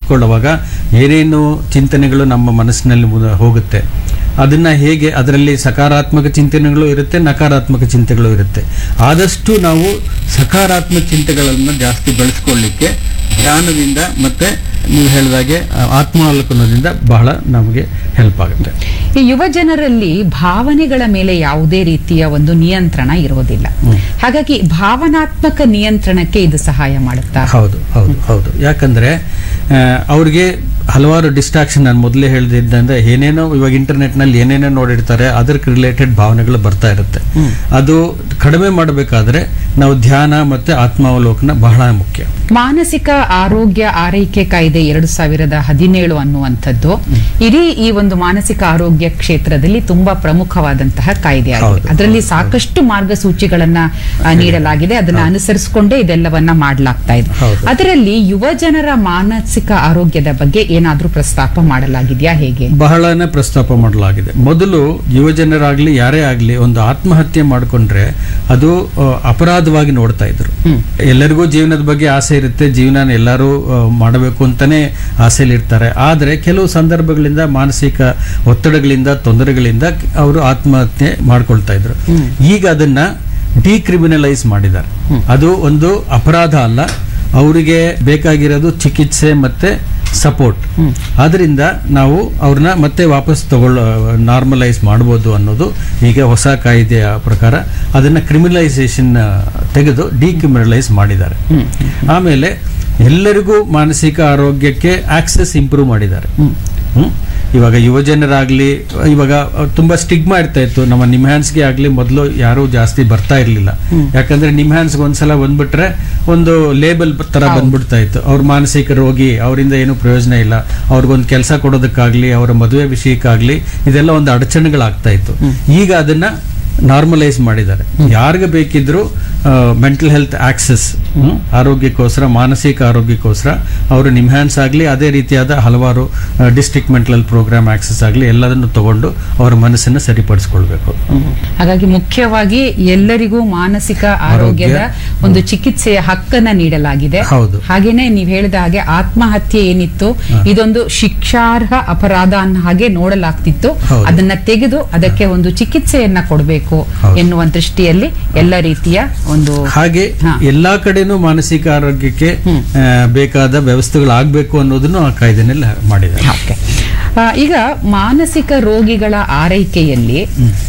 ಬಳಸ್ಕೊಳ್ಳುವಾಗ ಏನೇನು ಚಿಂತನೆಗಳು ನಮ್ಮ ಮನಸ್ಸಿನಲ್ಲಿ ಮುದ- ಹೋಗುತ್ತೆ ಅದನ್ನ ಹೇಗೆ ಅದರಲ್ಲಿ ಸಕಾರಾತ್ಮಕ ಚಿಂತನೆಗಳು ಇರುತ್ತೆ ನಕಾರಾತ್ಮಕ ಚಿಂತೆಗಳು ಇರುತ್ತೆ ಆದಷ್ಟು ನಾವು ಸಕಾರಾತ್ಮಕ ಚಿಂತೆಗಳನ್ನು ಜಾಸ್ತಿ ಬೆಳೆಸ್ಕೊಳ್ಳಿಕ್ಕೆ ಧ್ಯಾನದಿಂದ ಮತ್ತೆ ನೀವು ಹೇಳಿದಾಗೆ ಆ, ಆತ್ಮಾವಲೋಕನದಿಂದ ಬಹಳ ನಮಗೆ ಹೆಲ್ಪ್ ಆಗುತ್ತೆ ಈ ಯುವ ಜನರಲ್ಲಿ ಭಾವನೆಗಳ ಮೇಲೆ ಯಾವುದೇ ರೀತಿಯ ಒಂದು ನಿಯಂತ್ರಣ ಇರೋದಿಲ್ಲ ಹಾಗಾಗಿ ಭಾವನಾತ್ಮಕ ನಿಯಂತ್ರಣಕ್ಕೆ ಇದು ಸಹಾಯ ಮಾಡುತ್ತಾ ಹೌದು ಹೌದು ಹೌದು ಯಾಕಂದ್ರೆ ಆ, ಅವ್ರಿಗೆ ಹಲವಾರು ಡಿಸ್ಟ್ರಾಕ್ಷನ್ ನಾನು ಮೊದಲೇ ಹೇಳಿದ್ದಂದ್ರೆ ಏನೇನೋ ಇವಾಗ ಇಂಟರ್ನೆಟ್ ನಲ್ಲಿ ಏನೇನೋ ನೋಡಿರ್ತಾರೆ ಅದಕ್ಕೆ ರಿಲೇಟೆಡ್ ಭಾವನೆಗಳು ಬರ್ತಾ ಇರುತ್ತೆ ಅದು ಕಡಿಮೆ ಮಾಡಬೇಕಾದ್ರೆ ನಾವು ಧ್ಯಾನ ಮತ್ತೆ ಆತ್ಮಾವಲೋಕನ ಬಹಳ ಮುಖ್ಯ ಮಾನಸಿಕ ಆರೋಗ್ಯ ಆರೈಕೆ ಕಾಯ್ದೆ ಎರಡು ಸಾವಿರದ ಹದಿನೇಳು ಅನ್ನುವಂಥದ್ದು ಇಡೀ ಈ ಒಂದು ಮಾನಸಿಕ ಆರೋಗ್ಯ ಕ್ಷೇತ್ರದಲ್ಲಿ ತುಂಬಾ ಪ್ರಮುಖವಾದಂತಹ ಕಾಯ್ದೆ ಆಗಿದೆ ಹೌದು. ಅದರಲ್ಲಿ ಸಾಕಷ್ಟು ಮಾರ್ಗಸೂಚಿಗಳನ್ನ ಆ, ನೀಡಲಾಗಿದೆ ಅದನ್ನ ಅನುಸರಿಸಿಕೊಂಡೇ ಇದೆಲ್ಲವನ್ನ ಮಾಡಲಾಗ್ತಾ ಇದೆ ಹೌದು. ಅದರಲ್ಲಿ ಯುವ ಜನರ ಮಾನಸಿಕ ಆರೋಗ್ಯದ ಬಗ್ಗೆ ಏನಾದ್ರೂ ಪ್ರಸ್ತಾಪ ಮಾಡಲಾಗಿದೆಯಾ ಹೇಗೆ ಬಹಳನೇ ಪ್ರಸ್ತಾಪ ಮಾಡಲಾಗಿದೆ ಮೊದಲು ಯುವಜನರಾಗ್ಲಿ ಯಾರೇ ಆಗ್ಲಿ ಒಂದು ಆತ್ಮಹತ್ಯೆ ಮಾಡಿಕೊಂಡ್ರೆ ಅದು ಆ, ಅಪರಾಧವಾಗಿ ನೋಡ್ತಾ ಇದ್ರು ಎಲ್ಲರಿಗೂ ಜೀವನದ ಬಗ್ಗೆ ಆಸೆ ಇರುತ್ತೆ ಜೀವನ ಎಲ್ಲರೂ ಆ, ಮಾಡಬೇಕು ಅಂತಾನೆ ಆಸೆಲಿ ಇರ್ತಾರೆ ಆದ್ರೆ ಕೆಲವು ಸಂದರ್ಭಗಳಿಂದ ಮಾನಸಿಕ ಒತ್ತಡಗಳಿಂದ ತೊಂದರೆಗಳಿಂದ ಅವರು ಆತ್ಮಹತ್ಯೆ ಮಾಡ್ಕೊಳ್ತಾ ಇದ್ರು ಈಗ ಅದನ್ನ ಡಿಕ್ರಿಮಿನಲೈಸ್ ಮಾಡಿದ್ದಾರೆ ಅದು ಒಂದು ಅಪರಾಧ ಅಲ್ಲ ಅವರಿಗೆ ಬೇಕಾಗಿರೋದು ಚಿಕಿತ್ಸೆ ಮತ್ತೆ ಸಪೋರ್ಟ್ ಆದ್ರಿಂದ ನಾವು ಅವ್ರನ್ನ ಮತ್ತೆ ವಾಪಸ್ ತಗೊಳ್ಳೋ ನಾರ್ಮಲೈಸ್ ಮಾಡ್ಬೋದು ಅನ್ನೋದು ಈಗ ಹೊಸ ಕಾಯ್ದೆಯ ಪ್ರಕಾರ ಅದನ್ನ ಕ್ರಿಮಿನಲೈಸೇಷನ್ ತೆಗೆದು ಡಿಕ್ರಿಮಿನಲೈಸ್ ಮಾಡಿದ್ದಾರೆ ಆಮೇಲೆ ಎಲ್ಲರಿಗೂ ಮಾನಸಿಕ ಆರೋಗ್ಯಕ್ಕೆ ಆಕ್ಸೆಸ್ ಇಂಪ್ರೂವ್ ಮಾಡಿದ್ದಾರೆ ಹ್ಮ್? ಇವಾಗ ಯುವಜನರಾಗ್ಲಿ ಇವಾಗ ತುಂಬಾ ಸ್ಟಿಗ್ಮಾ ಇರ್ತಾ ಇತ್ತು ನಮ್ಮ ನಿಮ್ಹ್ಯಾನ್ಸ್ಗೆ ಆಗ್ಲಿ ಮೊದಲು ಯಾರು ಜಾಸ್ತಿ ಬರ್ತಾ ಇರ್ಲಿಲ್ಲ ಯಾಕಂದ್ರೆ ನಿಮ್ಹ್ಯಾನ್ಸ್ಗೆ ಒಂದ್ಸಲ ಬಂದ್ಬಿಟ್ರೆ ಒಂದು ಲೇಬಲ್ ತರ ಬಂದ್ಬಿಡ್ತಾ ಇತ್ತು ಅವ್ರ ಮಾನಸಿಕ ರೋಗಿ ಅವರಿಂದ ಏನು ಪ್ರಯೋಜನ ಇಲ್ಲ ಅವ್ರಿಗೊಂದು ಕೆಲಸ ಕೊಡೋದಕ್ಕಾಗ್ಲಿ ಅವರ ಮದುವೆ ವಿಷಯಕ್ಕಾಗ್ಲಿ ಇದೆಲ್ಲ ಒಂದು ಅಡಚಣೆಗಳಾಗ್ತಾ ಇತ್ತು ಈಗ ಅದನ್ನ ನಾರ್ಮಲೈಸ್ ಮಾಡಿದ್ದಾರೆ ಯಾರಿಗೆ ಬೇಕಿದ್ರು ಮೆಂಟಲ್ ಹೆಲ್ತ್ ಆಕ್ಸೆಸ್ ಆರೋಗ್ಯಕ್ಕೋಸ್ಕರ ಮಾನಸಿಕ ಆರೋಗ್ಯಕ್ಕೋಸ್ಕರ ಅವರು ನಿಮ್ಹ್ಯಾನ್ಸ್ ಆಗಲಿ ಅದೇ ರೀತಿಯಾದ ಹಲವಾರು district mental health programme access ಆಗಲಿ ಎಲ್ಲದನ್ನು ತಗೊಂಡು ಅವರ ಮನಸ್ಸನ್ನು ಸರಿಪಡಿಸ್ಕೊಳ್ಬೇಕು ಹಾಗಾಗಿ ಮುಖ್ಯವಾಗಿ ಎಲ್ಲರಿಗೂ ಮಾನಸಿಕ ಆರೋಗ್ಯದ ಒಂದು ಚಿಕಿತ್ಸೆಯ ಹಕ್ಕನ್ನ ನೀಡಲಾಗಿದೆ ಹೌದು. ಹಾಗೇನೆ ನೀವು ಹೇಳಿದ ಹಾಗೆ ಆತ್ಮಹತ್ಯೆ ಏನಿತ್ತು ಇದೊಂದು ಶಿಕ್ಷಾರ್ಹ ಅಪರಾಧ ಅನ್ನೋ ಹಾಗೆ ನೋಡಲಾಗ್ತಿತ್ತು ಹೌದು. ಅದನ್ನ ತೆಗೆದು ಅದಕ್ಕೆ ಒಂದು ಚಿಕಿತ್ಸೆಯನ್ನ ಕೊಡಬೇಕು ಹೌದು. ಎನ್ನುವ ದೃಷ್ಟಿಯಲ್ಲಿ ಎಲ್ಲ ರೀತಿಯ ಒಂದು ಹಾಗೆ ಹಾ. ಎಲ್ಲಾ ಕಡೆನೂ ಮಾನಸಿಕ ಆರೋಗ್ಯಕ್ಕೆ ಆ, ಬೇಕಾದ ವ್ಯವಸ್ಥೆಗಳಾಗಬೇಕು ಅನ್ನೋದನ್ನು ಆ ಕಾಯ್ದೆನಲ್ಲಿ ಮಾಡಿದ್ದಾರೆ ಓಕೆ. ಆ, ಈಗ ಮಾನಸಿಕ ರೋಗಿಗಳ ಆರೈಕೆಯಲ್ಲಿ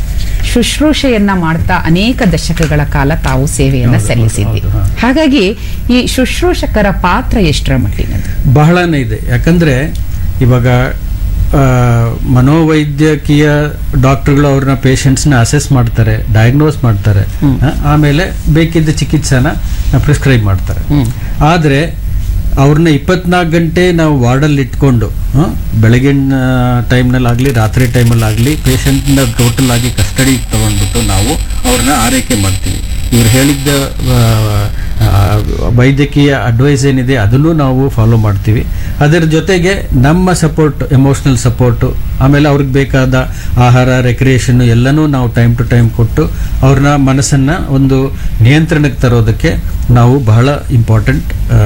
ಶುಶ್ರೂಷೆಯನ್ನ ಮಾಡ್ತಾ ಅನೇಕ ದಶಕಗಳ ಕಾಲ ತಾವು ಸೇವೆಯನ್ನ ಹೌದು, ಸಲ್ಲಿಸಿದ್ದಿ ಹೌದು, ಹೌದು. ಹಾಗಾಗಿ ಈ ಶುಶ್ರೂಷಕರ ಪಾತ್ರ ಎಷ್ಟರ ಮಟ್ಟಿನದು ಬಹಳನೇ ಇದೆ ಯಾಕಂದ್ರೆ ಇವಾಗ ಆ, ಮನೋವೈದ್ಯಕೀಯ ಡಾಕ್ಟರ್ಗಳು ಅವ್ರನ್ನ ಪೇಷಂಟ್ಸ್ನ ಅಸೆಸ್ ಮಾಡ್ತಾರೆ ಡಯಾಗ್ನೋಸ್ ಮಾಡ್ತಾರೆ ಆ, ಆಮೇಲೆ ಬೇಕಿದ್ದ ಚಿಕಿತ್ಸೆನ ಪ್ರಿಸ್ಕ್ರೈಬ್ ಮಾಡ್ತಾರೆ ಆದರೆ ಅವ್ರನ್ನ ಇಪ್ಪತ್ನಾಲ್ಕು ಗಂಟೆ ನಾವು ವಾರ್ಡಲ್ಲಿ ಇಟ್ಕೊಂಡು ಆ, ಬೆಳಗಿನ ಟೈಮ್ನಲ್ಲಾಗಲಿ ರಾತ್ರಿ ಟೈಮಲ್ಲಾಗಲಿ ಪೇಷಂಟ್ನ ಟೋಟಲ್ ಆಗಿ ಕಸ್ಟಡಿ ತಗೊಂಡ್ಬಿಟ್ಟು ನಾವು ಅವ್ರನ್ನ ಆರೈಕೆ ಮಾಡ್ತೀವಿ ಇವ್ರು ಹೇಳಿದ್ದ ಆ, ಆ, ವೈದ್ಯಕೀಯ ಅಡ್ವೈಸ್ ಏನಿದೆ ಅದನ್ನು ನಾವು ಫಾಲೋ ಮಾಡ್ತೀವಿ ಅದರ ಜೊತೆಗೆ ನಮ್ಮ ಸಪೋರ್ಟ್ ಎಮೋಷನಲ್ ಸಪೋರ್ಟು ಆಮೇಲೆ ಅವ್ರಿಗೆ ಬೇಕಾದ ಆಹಾರ ರೆಕ್ರಿಯೇಷನ್ ಎಲ್ಲನೂ ನಾವು ಟೈಮ್ ಟು ಟೈಮ್ ಕೊಟ್ಟು ಅವ್ರನ್ನ ಮನಸ್ಸನ್ನ ಒಂದು ನಿಯಂತ್ರಣಕ್ಕೆ ತರೋದಕ್ಕೆ ನಾವು ಬಹಳ ಇಂಪಾರ್ಟೆಂಟ್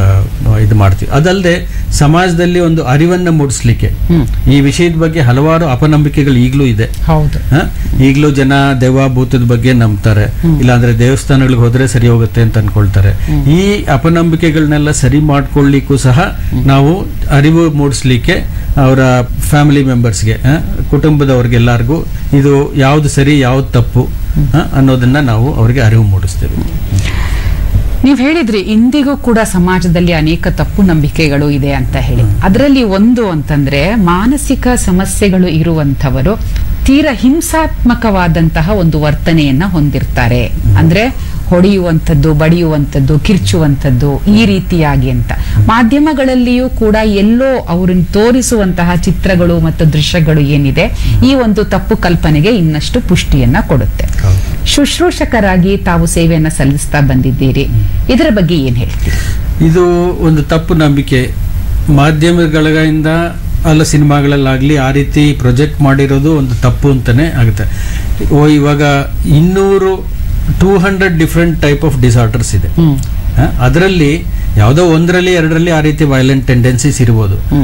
ಇದು ಮಾಡ್ತೀವಿ ಅದಲ್ಲದೆ ಸಮಾಜದಲ್ಲಿ ಒಂದು ಅರಿವನ್ನು ಮೂಡಿಸ್ಲಿಕ್ಕೆ ಈ ವಿಷಯದ ಬಗ್ಗೆ ಹಲವಾರು ಅಪನಂಬಿಕೆಗಳು ಈಗಲೂ ಇದೆ ಹೌದು ಹ? ಈಗಲೂ ಜನ ದೆವ್ವ ಭೂತದ ಬಗ್ಗೆ ನಂಬ್ತಾರೆ ಇಲ್ಲಾಂದ್ರೆ ದೇವಸ್ಥಾನಗಳಿಗೆ ಹೋದ್ರೆ ಸರಿ ಹೋಗುತ್ತೆ ಅಂತ ಅನ್ಕೊಳ್ತಾರೆ ಈ ಅಪನಂಬಿಕೆಗಳನ್ನೆಲ್ಲ ಸರಿ ಮಾಡ್ಕೊಳ್ಳಿಕ್ಕೂ ಸಹ ನಾವು ಅರಿವು ಮೂಡಿಸ್ಲಿಕ್ಕೆ ಅವರ ಫ್ಯಾಮಿಲಿ ಮೆಂಬರ್ಸ್ಗೆ ಕುಟುಂಬದವ್ರಿಗೆಲ್ಲರಿಗೂ ಇದು ಯಾವ್ದು ಸರಿ ಯಾವ್ದು ತಪ್ಪು ಹ? ಅನ್ನೋದನ್ನ ನಾವು ಅವರಿಗೆ ಅರಿವು ಮೂಡಿಸ್ತೇವೆ ನೀವು ಹೇಳಿದ್ರಿ ಇಂದಿಗೂ ಕೂಡ ಸಮಾಜದಲ್ಲಿ ಅನೇಕ ತಪ್ಪು ನಂಬಿಕೆಗಳು ಇದೆ ಅಂತ ಹೇಳಿ ಅದರಲ್ಲಿ ಒಂದು ಅಂತಂದ್ರೆ ಮಾನಸಿಕ ಸಮಸ್ಯೆಗಳು ಇರುವಂತವರು ತೀರ ಹಿಂಸಾತ್ಮಕವಾದಂತಹ ಒಂದು ವರ್ತನೆಯನ್ನ ಹೊಂದಿರ್ತಾರೆ ಅಂದ್ರೆ ಹೊಡೆಯುವಂಥದ್ದು ಬಡಿಯುವಂಥದ್ದು ಕಿರ್ಚುವಂಥದ್ದು ಈ ರೀತಿಯಾಗಿ ಅಂತ ಮಾಧ್ಯಮಗಳಲ್ಲಿಯೂ ಕೂಡ ಎಲ್ಲೋ ಅವ್ರನ್ನ ತೋರಿಸುವಂತಹ ಚಿತ್ರಗಳು ಮತ್ತು ದೃಶ್ಯಗಳು ಏನಿದೆ ಈ ಒಂದು ತಪ್ಪು ಕಲ್ಪನೆಗೆ ಇನ್ನಷ್ಟು ಪುಷ್ಟಿಯನ್ನ ಕೊಡುತ್ತೆ ಹೌದು. ಶುಶ್ರೂಷಕರಾಗಿ ತಾವು ಸೇವೆಯನ್ನ ಸಲ್ಲಿಸ್ತಾ ಬಂದಿದ್ದೀರಿ ಇದರ ಬಗ್ಗೆ ಏನ್ ಹೇಳ್ತೀರಿ ಇದು ಒಂದು ತಪ್ಪು ನಂಬಿಕೆ ಮಾಧ್ಯಮಗಳಿಂದ ಅಲ್ಲ ಸಿನಿಮಾಗಳಲ್ಲಾಗಲಿ ಆ ರೀತಿ ಪ್ರೊಜೆಕ್ಟ್ ಮಾಡಿರೋದು ಒಂದು ತಪ್ಪು ಅಂತಾನೆ ಆಗುತ್ತೆ ಓ ಇವಾಗ ಇನ್ನೂರು two hundred different type of disorders ಇದೆ ಅದರಲ್ಲಿ ಯಾವುದೋ ಒಂದರಲ್ಲಿ ಎರಡರಲ್ಲಿ ಆ ರೀತಿ ವೈಲೆಂಟ್ ಟೆಂಡೆನ್ಸೀಸ್ ಇರ್ಬೋದು